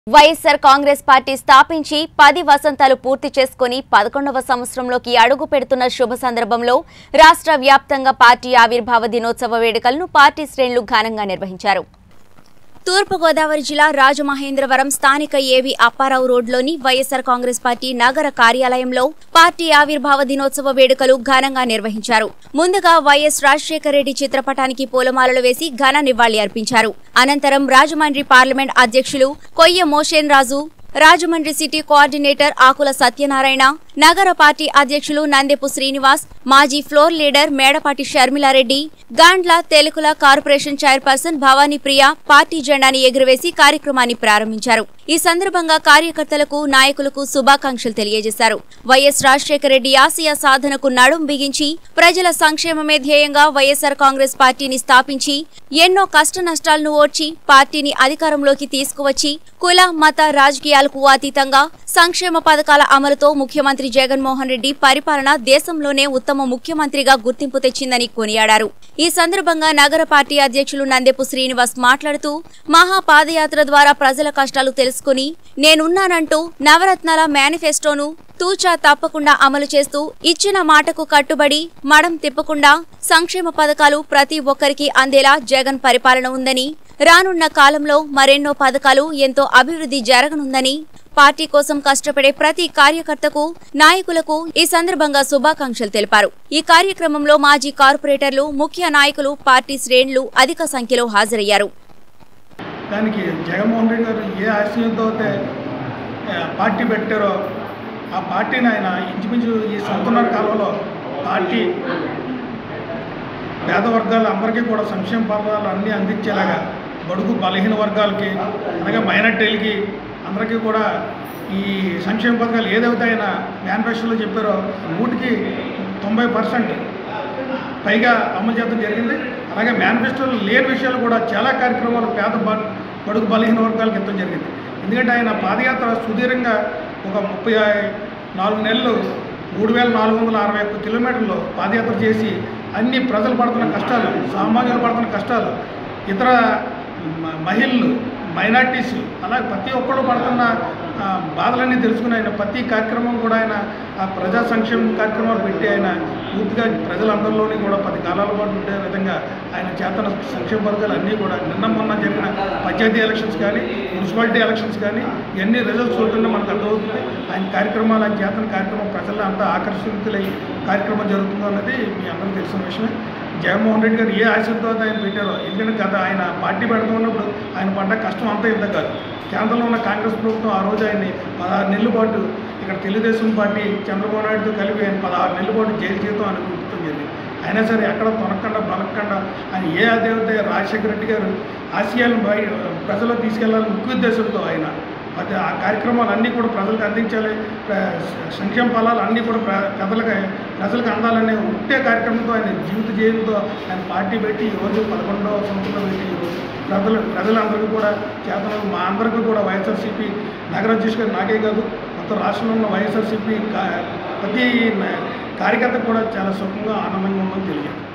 YSR Congress party స్థాపించి పది వసంతాలు పూర్తి చేసుకుని పదకొండవ సంవత్సరంలోకి అడుగు పెడుతున్న శుభ సందర్భంలో రాష్ట్ర వ్యాప్తంగా పార్టీ ఆవిర్భావ దినోత్సవ వేడుకలను పార్టీ శ్రేణులు ఘనంగా నిర్వహించారు తూర్పుగోదావరి జిల్లా రాజమహేంద్రవరం స్థానిక ఏవి అప్పారావు రోడ్లోని వైఎస్సార్ కాంగ్రెస్ పార్టీ నగర కార్యాలయంలో పార్టీ ఆవిర్భావ దినోత్సవ వేడుకలు ఘనంగా నిర్వహించారు ముందుగా వైఎస్ రాజశేఖర రెడ్డి చిత్రపటానికి పూలమాలలు వేసి ఘన నివాళి అర్పించారు అనంతరం రాజమండ్రి పార్లమెంట్ అధ్యక్షులు కొయ్య మోషేన్ రాజు రాజమండ్రి సిటీ కోఆర్డినేటర్ ఆకుల సత్యనారాయణ నగర పార్టీ అధ్యక్షులు నందెపు శ్రీనివాస్ మాజీ floor leader Medapati Sharmila Reddy Gandla Telugula corporation chairperson Bhavani Priya party జెండాని ఎగురవేసి కార్యక్రమాన్ని ప్రారంభించారు ఈ సందర్భంగా కార్యకర్తలకు నాయకులకు శుభాకాంక్షలు తెలియజేశారు వైఎస్ రాజశేఖర రెడ్డి ఆసియా సాధనకు నడుం బిగించి ప్రజల సంక్షేమమే ధ్యేయంగా వైఎస్సార్ కాంగ్రెస్ పార్టీని స్థాపించి ఎన్నో కష్ట నష్టాలను ఓర్చి పార్టీని అధికారంలోకి తీసుకువచ్చి కుల మత రాజకీయాలకు అతీతంగా సంక్షేమ పథకాల అమలుతో ముఖ్యమంత్రి జగన్మోహన్ రెడ్డి పరిపాలన దేశంలోనే ఉత్తమ ముఖ్యమంత్రిగా గుర్తింపు తెచ్చిందని కొనియాడారు ఈ సందర్భంగా నగర పార్టీ అధ్యక్షులు నందెపు శ్రీనివాస్ మాట్లాడుతూ మహా పాదయాత్ర ద్వారా ప్రజల కష్టాలు తెలుసుకుని నేనున్నానంటూ నవరత్నాల మేనిఫెస్టోను తూచా తప్పకుండా అమలు చేస్తూ ఇచ్చిన మాటకు కట్టుబడి మడం తిప్పకుండా సంక్షేమ పథకాలు ప్రతి ఒక్కరికి అందేలా జగన్ పరిపాలన ఉందని రానున్న కాలంలో మరెన్నో పథకాలు ఎంతో అభివృద్ధి జరగనుందని పార్టీ కోసం కష్టపడే ప్రతి కార్యకర్తకు నాయకులకు ఈ సందర్భంగా శుభాకాంక్షలు తెలిపారు ఈ కార్యక్రమంలో మాజీ కార్పొరేటర్లు ముఖ్య నాయకులు పార్టీ శ్రేణులు అధిక సంఖ్యలో హాజరయ్యారు దానికి జగన్మోహన్ రెడ్డి గారు ఏ ఆశయంతో అయితే ఆ, పార్టీ పెట్టారో ఆ పార్టీని ఆయన ఇంచుమించు ఈ సంవత్సరాల కాలంలో పార్టీ పేద వర్గాలు అందరికీ కూడా సంక్షేమ పథకాలు అన్నీ అందించేలాగా బడుగు బలహీన వర్గాలకి అలాగే మైనార్టీలకి అందరికీ కూడా ఈ సంక్షేమ పథకాలు ఏదైతే ఆయన మేనిఫెస్టోలో చెప్పారో నూటికి తొంభై పర్సెంట్ పైగా అమలు చేయడం జరిగింది అలాగే మేనిఫెస్టోలో లేని విషయాలు కూడా చాలా కార్యక్రమాలు పేద బ- బడుగు బలహీన వర్గాలకు ఇవ్వడం జరిగింది ఎందుకంటే ఆయన పాదయాత్ర సుదీర్ఘంగా ఒక ముప్పై నాలుగు నెలలు మూడు వేల నాలుగు వందల అరవై ఒక్క కిలోమీటర్లు పాదయాత్ర చేసి అన్ని ప్రజలు పడుతున్న కష్టాలు సామాన్యులు పడుతున్న కష్టాలు ఇతర మ- మహిళలు మైనార్టీస్ అలాగే ప్రతి ఒక్కళ్ళు పడుతున్న ఆ, బాధలన్నీ తెలుసుకుని ఆయన ప్రతి కార్యక్రమం కూడా ఆయన ఆ ప్రజా సంక్షేమ కార్యక్రమాలు పెట్టి ఆయన పూర్తిగా ప్రజలందరిలోని కూడా పది కాలాల పాటు ఉండే విధంగా ఆయన చేతన సంక్షేమ పథకాలు అన్నీ కూడా నిన్న మొన్న జరిగిన పంచాయతీ ఎలక్షన్స్ కానీ మున్సిపాలిటీ ఎలక్షన్స్ కానీ ఇవన్నీ రిజల్ట్స్ చూస్తుంటే మనకు అర్థమవుతుంది ఆయన కార్యక్రమాలు ఆయన చేతన కార్యక్రమం ప్రజలు అంతా ఆకర్షితులై కార్యక్రమం జరుగుతుందో అన్నది మీ అందరికీ తెలిసిన విషయమే జగన్మోహన్ రెడ్డి గారు ఏ ఆశతో ఆయన పెట్టారో ఎందుకంటే గత ఆయన పార్టీ పెడుతూ ఉన్నప్పుడు ఆయన పడ్డ కష్టం అంతా ఇంత కాదు కేంద్రంలో ఉన్న కాంగ్రెస్ ప్రభుత్వం ఆ రోజు ఆయన్ని పదహారు నెలల పాటు ఇక్కడ తెలుగుదేశం పార్టీ చంద్రబాబు నాయుడుతో కలిపి ఆయన పదహారు నెలల పాటు జైలు జీవితం అనుభవించడం జరిగింది అయినా సరే ఎక్కడ తొనకుండా బలకుండా ఆయన ఏ అదేవితే రాజశేఖర రెడ్డి గారు ఆశయాలను బయ ప్రజల్లో తీసుకెళ్లాలని ముఖ్య ఉద్దేశంతో ఆయన అది ఆ కార్యక్రమాలు అన్నీ కూడా ప్రజలకు అందించాలి ప్ర- సంక్షేమ ఫలాలు అన్నీ కూడా ప్ర ప్రజలకు ప్రజలకు అందాలనే ఉంటే కార్యక్రమంతో ఆయన జీవిత జయంతో ఆయన పార్టీ పెట్టి ఈరోజు పదకొండవ సంవత్సరంలో పెట్టి ఈరోజు ప్రజలు ప్రజలందరికీ కూడా చేతన మా అందరికీ కూడా వైఎస్ఆర్సీపీ నగర అధ్యక్షుడు నాకే కాదు మొత్తం రాష్ట్రంలో ఉన్న వైఎస్ఆర్సీపీ కా- ప్రతి న- కార్యకర్త కూడా చాలా సుఖంగా ఆనందంగా ఉందని తెలియదు